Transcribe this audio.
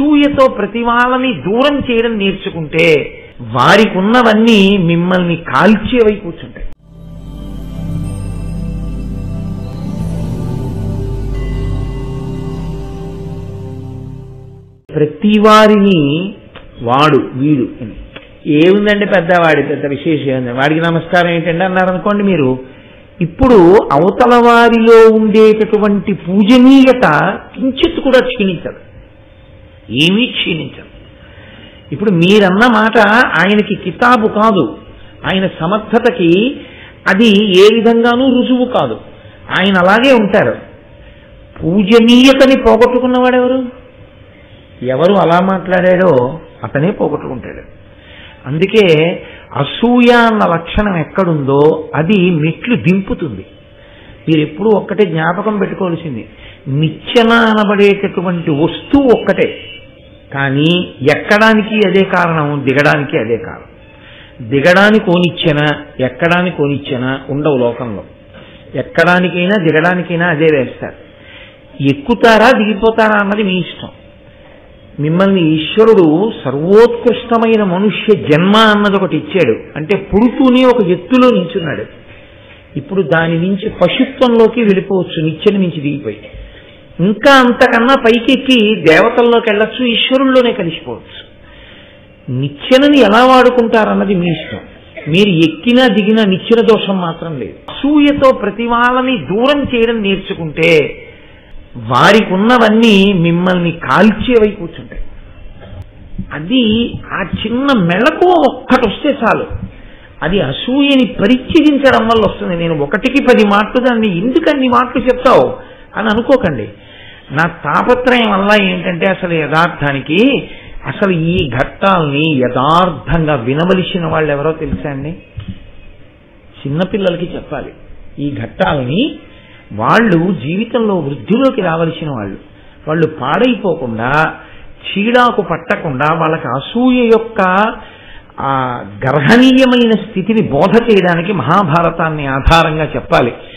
అసూయతో ప్రతి వాళ్ళని దూరం చేయడం నేర్చుకుంటే వారికి ఉన్నవన్నీ మిమ్మల్ని కాల్చేవై కూర్చుంటాయి ప్రతి వారిని వాడు వీడు అని ఏముందండి పెద్దవాడి పెద్ద విశేషం ఉంది. వాడికి నమస్కారం ఏంటండి అన్నారు అనుకోండి మీరు ఇప్పుడు అవతల వారిలో ఉండేటటువంటి పూజనీయత కించిత్ కూడా క్షీణించదు ఏమీ క్షీణించదు ఇప్పుడు మీరన్న మాట ఆయనకి కితాబు కాదు ఆయన సమర్థతకి అది ఏ విధంగానూ రుజువు కాదు ఆయన అలాగే ఉంటారు పూజనీయతని పోగొట్టుకున్నవాడెవరు ఎవరు అలా మాట్లాడాడో అతనే పోగొట్టుకుంటాడు అందుకే అసూయ అన్న లక్షణం ఎక్కడుందో అది మెట్లు దింపుతుంది మీరు ఎప్పుడూ ఒక్కటే జ్ఞాపకం పెట్టుకోవాల్సింది నిచ్చెన అనబడేటటువంటి వస్తువు ఒక్కటే కానీ ఎక్కడానికి అదే కారణం దిగడానికి అదే కారణం దిగడానికి ఓనిచ్చెన ఎక్కడానికి ఓనిచ్చెన ఉండవు లోకంలో ఎక్కడానికైనా దిగడానికైనా అదే వేస్తారు ఎక్కుతారా దిగిపోతారా అన్నది మీ ఇష్టం మిమ్మల్ని ఈశ్వరుడు సర్వోత్కృష్టమైన మనుష్య జన్మ అన్నది ఒకటి ఇచ్చాడు అంటే పుడుతూనే ఒక ఎత్తులో నించున్నాడు ఇప్పుడు దాని నుంచి పశుత్వంలోకి వెళ్ళిపోవచ్చు నిచ్చెన నుంచి దిగిపోయి ఇంకా అంతకన్నా పైకెక్కి దేవతల్లోకి వెళ్ళొచ్చు ఈశ్వరుల్లోనే కలిసిపోవచ్చు నిచ్చెనని ఎలా వాడుకుంటారన్నది మీ ఇష్టం మీరు ఎక్కినా దిగినా నిచ్చెన దోషం మాత్రం లేదు అసూయతో ప్రతి వాళ్ళని దూరం చేయడం నేర్చుకుంటే వారికి ఉన్నవన్నీ మిమ్మల్ని కాల్చేవై కూర్చుంటాయి అది ఆ చిన్న మెళకు ఒక్కటి వస్తే చాలు అది అసూయని పరిచ్ఛేదించడం వల్ల వస్తుంది నేను ఒకటికి పది మాటలు దాన్ని ఎందుకు అన్ని మాటలు చెప్తావు అని అనుకోకండి నా తాపత్రయం వల్ల ఏంటంటే అసలు యథార్థానికి అసలు ఈ ఘట్టాల్ని యథార్థంగా వినవలసిన వాళ్ళు ఎవరో తెలుసా అండి చిన్నపిల్లలకి చెప్పాలి ఈ ఘట్టాలని వాళ్ళు జీవితంలో వృద్ధిలోకి రావలసిన వాళ్ళు వాళ్ళు పాడైపోకుండా చీడాకు పట్టకుండా వాళ్ళకి అసూయ యొక్క ఆ గర్హనీయమైన స్థితిని బోధ చేయడానికి మహాభారతాన్ని ఆధారంగా చెప్పాలి